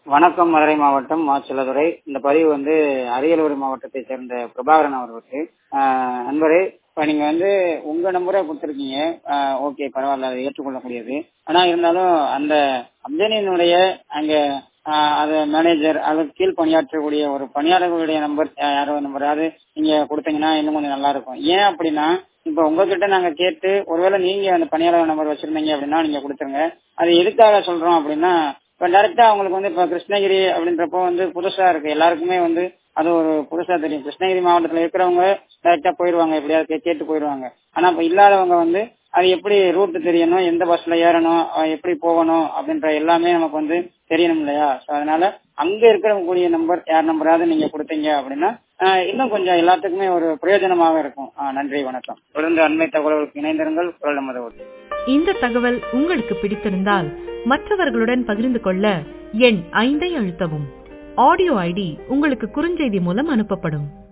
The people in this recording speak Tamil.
வணக்கம் மதுரை மாவட்டம் மா செல்லதுரை இந்த பதிவு வந்து அரியலூர் மாவட்டத்தை சேர்ந்த பிரபாகரன் அவர்களுக்கு ஆஹ் நண்பரே இப்ப நீங்க வந்து உங்க நம்பரை கொடுத்துருக்கீங்க ஓகே பரவாயில்ல அதை ஏற்றுக்கொள்ளக்கூடியது ஆனா இருந்தாலும் அந்த கம்பெனியினுடைய அங்க ஆஹ் அது மேனேஜர் அதுக்கு கீழ் பணியாற்றக்கூடிய ஒரு பணியாளர்களுடைய நம்பர் யாரோ நம்பராவது நீங்க கொடுத்தீங்கன்னா இன்னும் கொஞ்சம் நல்லா இருக்கும் ஏன் அப்படின்னா இப்ப உங்ககிட்ட நாங்க கேட்டு ஒருவேளை நீங்க அந்த பணியாளர் நம்பர் வச்சிருந்தீங்க அப்படின்னா நீங்க கொடுத்துருங்க அது எதுக்காக சொல்றோம் அப்படின்னா இப்ப டைரக்டா அவங்களுக்கு வந்து இப்ப கிருஷ்ணகிரி அப்படின்றப்போ வந்து புதுசா இருக்கு எல்லாருக்குமே வந்து அது ஒரு புதுசா தெரியும் கிருஷ்ணகிரி மாவட்டத்துல இருக்கிறவங்க டைரக்டா போயிருவாங்க எப்படியாவது கே- கேட்டு போயிருவாங்க ஆனா இப்ப இல்லாதவங்க வந்து அது எப்படி ரூட் தெரியணும் எந்த பஸ்ல ஏறணும் அஹ் எப்படி போகணும் அப்படின்ற எல்லாமே நமக்கு வந்து தெரியணும் இல்லையா சோ அதனால அங்க இருக்கிறவங்க கூடிய நம்பர் யார் நம்பராவது நீங்க கொடுத்தீங்க அப்படின்னா அஹ் இன்னும் கொஞ்சம் எல்லாத்துக்குமே ஒரு பிரயோஜனமாக இருக்கும் அஹ் நன்றி வணக்கம் தொடர்ந்து அண்மை தகவல்களுக்கு இணைந்திருங்கள் குரல் நமது ஓட்டு இந்த தகவல் உங்களுக்கு பிடித்திருந்தால் மற்றவர்களுடன் பகிர்ந்து கொள்ள எண் ஐந்தை அழுத்தவும் ஆடியோ ஐடி உங்களுக்கு குறுஞ்செய்தி மூலம் அனுப்பப்படும்